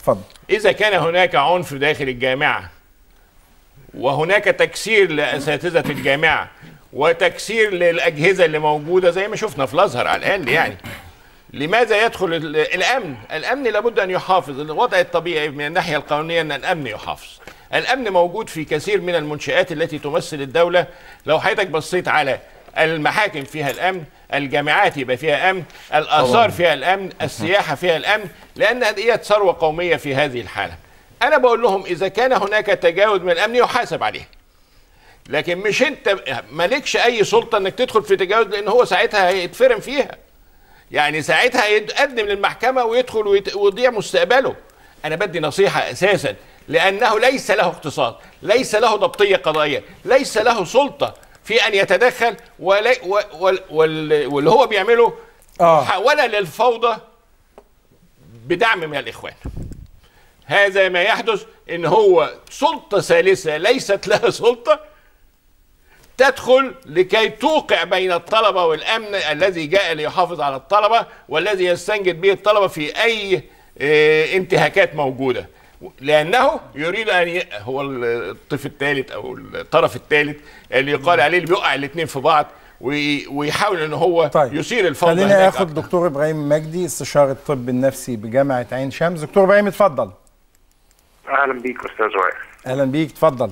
اتفضل إذا كان هناك عنف داخل الجامعة وهناك تكسير لأساتذة الجامعة وتكسير للأجهزة اللي موجودة زي ما شفنا في الأزهر على الأقل يعني لماذا يدخل ال- الأمن؟ الأمن لابد أن يحافظ الوضع الطبيعي من الناحية القانونية أن الأمن يحافظ الأمن موجود في كثير من المنشآت التي تمثل الدولة لو حضرتك بصيت على المحاكم فيها الأمن الجامعات يبقى فيها أمن الآثار فيها الأمن السياحة فيها الأمن لأن هذه ثروة قومية في هذه الحالة أنا بقول لهم إذا كان هناك تجاوز من الأمن يحاسب عليه لكن مش انت مالكش اي سلطه انك تدخل في تجاوز لان هو ساعتها هيتفرم فيها يعني ساعتها يتقدم للمحكمه ويدخل ويت- ويضيع مستقبله انا بدي نصيحه اساسا لانه ليس له اختصاص ليس له ضبطيه قضائيه ليس له سلطه في ان يتدخل ولا و- وال- وال- واللي هو بيعمله آه. محاوله للفوضى بدعم من الاخوان هذا ما يحدث ان هو سلطه ثالثه ليست لها سلطه تدخل لكي توقع بين الطلبه والامن الذي جاء ليحافظ على الطلبه والذي يستنجد به الطلبه في اي آه، انتهاكات موجوده لانه يريد ان ي... هو الطيف الثالث او الطرف الثالث اللي يقال عليه اللي بيوقع الاثنين في بعض وي... ويحاول ان هو طيب يثير الفوضى خلينا هناك اخد أكتر. دكتور ابراهيم مجدي استشاري الطب النفسي بجامعه عين شمس دكتور ابراهيم اتفضل اهلا بيك استاذ وائل اهلا بيك اتفضل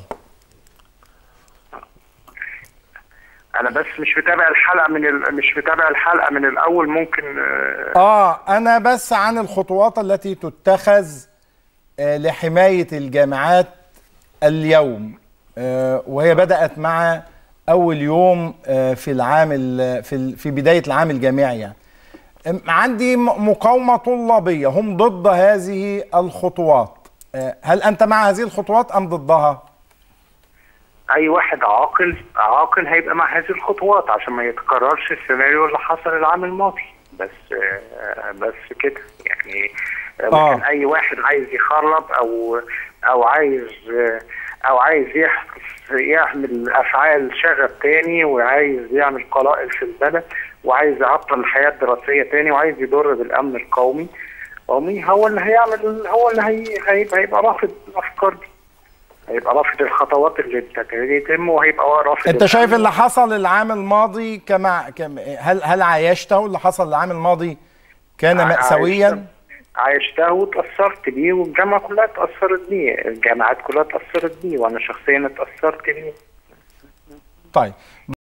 انا بس مش متابع الحلقه من ال... مش متابع الحلقه من الاول ممكن آه، اه انا بس عن الخطوات التي تتخذ آه، لحمايه الجامعات اليوم آه، وهي بدات مع اول يوم آه، في العام ال- في ال- في بدايه العام الجامعي يعني أم- عندي م- مقاومه طلابيه هم ضد هذه الخطوات آه، هل انت مع هذه الخطوات ام ضدها اي واحد عاقل عاقل هيبقى مع هذه الخطوات عشان ما يتكررش السيناريو اللي حصل العام الماضي بس آه، بس كده يعني آه، آه. لكن اي واحد عايز يخرب او او عايز آه، او عايز يحدث يعمل افعال شغب تاني وعايز يعمل قلائل في البلد وعايز يعطل الحياه الدراسيه تاني وعايز يضر بالامن القومي قومي هو اللي هيعمل هو اللي هي هيبقى, هيبقى رافض الافكار دي هيبقى رافض الخطوات اللي بتتم وهيبقى رافض انت شايف الأمن. اللي حصل العام الماضي كما كم هل هل عايشته اللي حصل العام الماضي كان مأساويا عايشته وتأثرت بيه والجامعة كلها اتأثرت بيه الجامعات كلها اتأثرت بيه وأنا شخصيا اتأثرت بيه طيب